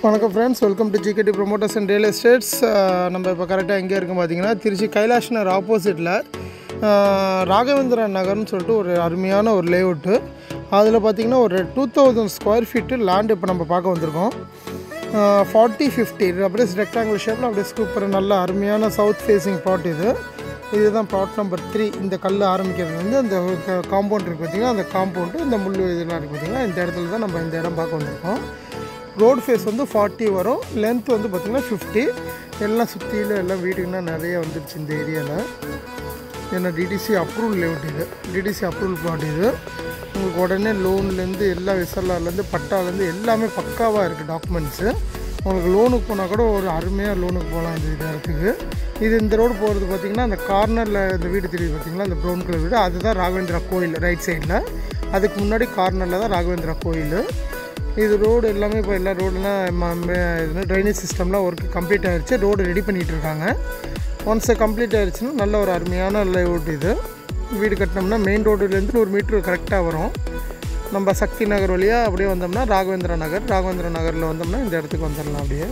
வணக்கம் friends welcome to GKD promoters and real estates நம்ம இப்போ கரெக்டாக எங்கே இருக்கோம் பார்த்தீங்கன்னா திருச்சி கைலாஷ் நகர் ஆப்போசிட்டில் ராகவேந்திரா நகர்னு சொல்லிட்டு ஒரு அருமையான ஒரு லேஅவுட்டு அதில் பார்த்தீங்கன்னா ஒரு two thousand square feet land இப்போ நம்ம பார்க்க வந்திருக்கோம் ஃபார்ட்டி ஃபிஃப்டி அப்படியே ரெக்டாங்குலர் ஷேப்பில் அப்படியே சூப்பர் நல்ல அருமையான சவுத் ஃபேஸிங் ப்ளாட் இது இதுதான் ப்ளாட் நம்பர் த்ரீ இந்த கல் ஆரம்பிக்கிறது வந்து அந்த காம்பவுண்ட் இருக்குது பார்த்தீங்கன்னா அந்த காம்பவுண்டு இந்த முள் இதெல்லாம் இருக்குது பார்த்தீங்கன்னா இந்த இடத்துல தான் நம்ம இந்த இடம் பார்க்க வந்திருக்கோம் ரோடு ஃபேஸ் வந்து ஃபார்ட்டி வரும் லென்த் வந்து பார்த்திங்கன்னா ஃபிஃப்டி எல்லாம் சுற்றிலும் எல்லாம் வீட்டுக்குன்னா நிறைய வந்துருச்சு இந்த ஏரியாவில் ஏன்னா டிடிசி அப்ரூவல் லேஅவுட் இது டிடிசி அப்ரூவல் ப்ளாட் இது உங்களுக்கு உடனே லோன்லேருந்து எல்லா விசல்லாலேருந்து பட்டாலேருந்து எல்லாமே பக்காவாக இருக்குது டாக்குமெண்ட்ஸு உங்களுக்கு லோனுக்கு போனால் கூட ஒரு அருமையாக லோனுக்கு போகலாம் இந்த இது இடத்துக்கு இது இந்த ரோடு போகிறது பார்த்திங்கன்னா அந்த கார்னரில் இந்த வீடு தெரியுது பார்த்திங்களா அந்த ப்ரௌன் கலர் வீடு அதுதான் ராகவேந்திரா கோயில் ரைட் சைடில் அதுக்கு முன்னாடி கார்னரில் தான் ராகவேந்திரா கோயில் இது ரோடு எல்லாமே இப்போ எல்லா ரோடெலாம் ட்ரைனேஜ் சிஸ்டம்லாம் ஒர்க் கம்ப்ளீட் ஆகிடுச்சு ரோடு ரெடி பண்ணிகிட்டு இருக்காங்க ஒன்ஸ் கம்ப்ளீட் ஆகிடுச்சுன்னா நல்ல ஒரு அருமையான லேஅவுட் இது வீடு கட்டினோம்னா மெயின் ரோடுலேருந்து நூறு மீட்ரு கரெக்டாக வரும் நம்ம சக்தி நகர் வழியாக அப்படியே வந்தோம்னா ராகவேந்திரா நகர் ராகவேந்திரா நகரில் வந்தோம்னா இந்த இடத்துக்கு வந்துடலாம் அப்படியே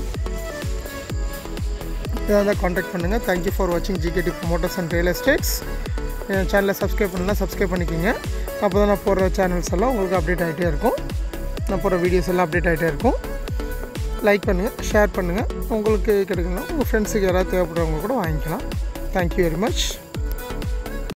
இதாக தான் காண்டாக்ட் பண்ணுங்கள் தேங்க்யூ ஃபார் வாட்சிங் GKD promoters and real estates என் சேனலை சப்ஸ்கிரைப் பண்ணலாம் சப்ஸ்கிரைப் பண்ணிக்கிங்க அப்போ தான் நான் போடுற சேனல்ஸ் எல்லாம் உங்களுக்கு அப்டேட் ஆகிட்டே இருக்கும் நான் போகிற வீடியோஸ் எல்லாம் அப்டேட் ஆகிட்டே இருக்கும் லைக் பண்ணுங்கள் ஷேர் பண்ணுங்கள் உங்களுக்கு கிடைக்கணும் உங்கள் ஃப்ரெண்ட்ஸுக்கு யாராவது தேவைப்படுறவங்க கூட வாங்கிக்கலாம் தேங்க்யூ வெரி மச்